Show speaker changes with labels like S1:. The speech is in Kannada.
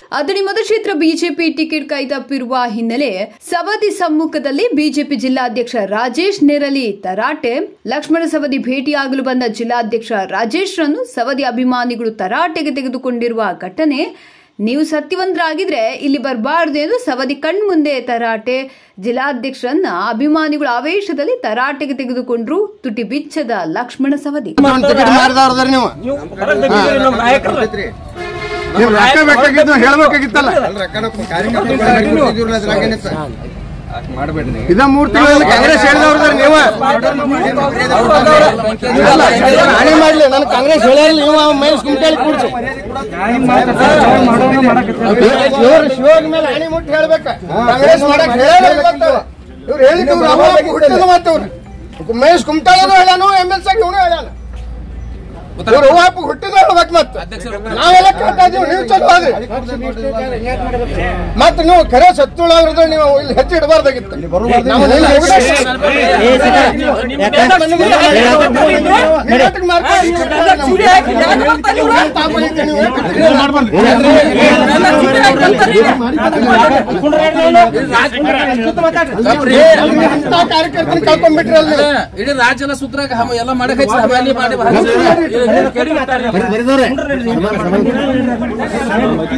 S1: ಅದರಿ ಮತಕ್ಷೇತ್ರ ಬಿಜೆಪಿ ಟಿಕೆಟ್ ಕೈತಪ್ಪಿರುವ ಹಿನ್ನೆಲೆ ಸವದಿ ಸಮ್ಮುಖದಲ್ಲಿ ಬಿಜೆಪಿ ಜಿಲ್ಲಾಧ್ಯಕ್ಷ ರಾಜೇಶ್ ನೆರಲಿ ತರಾಟೆ ಲಕ್ಷ್ಮಣ ಸವದಿ ಭೇಟಿಯಾಗಲು ಬಂದ ಜಿಲ್ಲಾಧ್ಯಕ್ಷ ರಾಜೇಶ್ ರನ್ನು ಸವದಿ ಅಭಿಮಾನಿಗಳು ತರಾಟೆಗೆ ತೆಗೆದುಕೊಂಡಿರುವ ಘಟನೆ ನೀವು ಸತ್ಯವಂತರಾಗಿದ್ರೆ ಇಲ್ಲಿ ಬರಬಾರ್ದು ಎಂದು ಸವದಿ ಕಣ್ಮುಂದೆ ತರಾಟೆ ಜಿಲ್ಲಾಧ್ಯಕ್ಷರನ್ನ ಅಭಿಮಾನಿಗಳು ಆವೇಶದಲ್ಲಿ ತರಾಟೆಗೆ ತೆಗೆದುಕೊಂಡ್ರು ತುಟಿ ಬಿಚ್ಚದ ಲಕ್ಷ್ಮಣ ಸವದಿ
S2: ಒಂದ್ ಟಿಕೆಟ್ ಮಾರಿದವ್ರದ್ರಿ ನೀವು ನೀವು ರೊಕ್ಕ ಬೇಕಾಗಿದ್ದು ಹೇಳ್ಬೇಕಾಗಿತ್ತಲ್ಲ ಇದ ಮೂರ್ ತಿಂಗಳಲ್ಲಿ ಕಾಂಗ್ರೆಸ್ ಹೇಳಿದವ್ರದ್ರಿ ನೀವು ಹಾನಿ ಮಾಡ್ಲಿ ನನ್ ಕಾಂಗ್ರೆಸ್ ಹೇಳ್ಯಾರ ನೀವು ಮೈಸ್ ಕುಂಟೇಳಿ ಕೂಡ್ಸಿ ಇವ್ರು ಶಿವನ ಮೇಲೆ ಹಾನಿ ಮುಟ್ಟಿ ಹೇಳ್ಬೇಕ ಕಾಂಗ್ರೆಸ್ ಮಾಡಕ್ ಹೇಳ್ಯಾರ ಇವ್ರು ಹೇಳಿದ್ದು ಇವ್ರು ಅವ ಹುಟ್ಟಿದ ಮಾತವ್ರು ಮಹೇಶ್ ಕುಮಟಾಳನು ಹೇಳ್ಯಾನು ಎಂ ಎಲ್ ಸಾಗಿ ಇವನು ಹೇಳ್ಯಾನ ಇವ್ರು ಹೂವಾಪು ಹುಟ್ಟಿದ ಹೇಳ್ಬೇಕು ಮತ್ತೆ ನಾವೆಲ್ಲ ಕೇಳ್ತಾ ಇದೀವಿ ನೀವು ಚಲೋ ಆದ್ರಿ ಮತ್ತೆ ನೀವು ಖರೆ ಸತ್ತುಳಾದ್ರೆ ನೀವು ಇಲ್ಲಿ ಹೆಚ್ಚು ಇಡಬಾರ್ದಾಗಿತ್ತು ನಾವು ನಿಮ್ಗೆ ನಿಗದಿಗೆ ಮಾಡ್ಕೊಂಡು ಇಂಥ ಕಾರ್ಯಕರ್ತನ ಕಳ್ಕೊಂಡ್ಬಿಟ್ರಲ್ಲ ನೀವು
S3: ಇಡೀ ರಾಜ್ಯ ಎಲ್ಲ ಸುತ್ತರಾಗ ಹಮ ಎಲ್ಲ ಮಾಡಕ್ ಹಚ್ಚಿ ಹಮಾಲಿ ಮಾಡಿ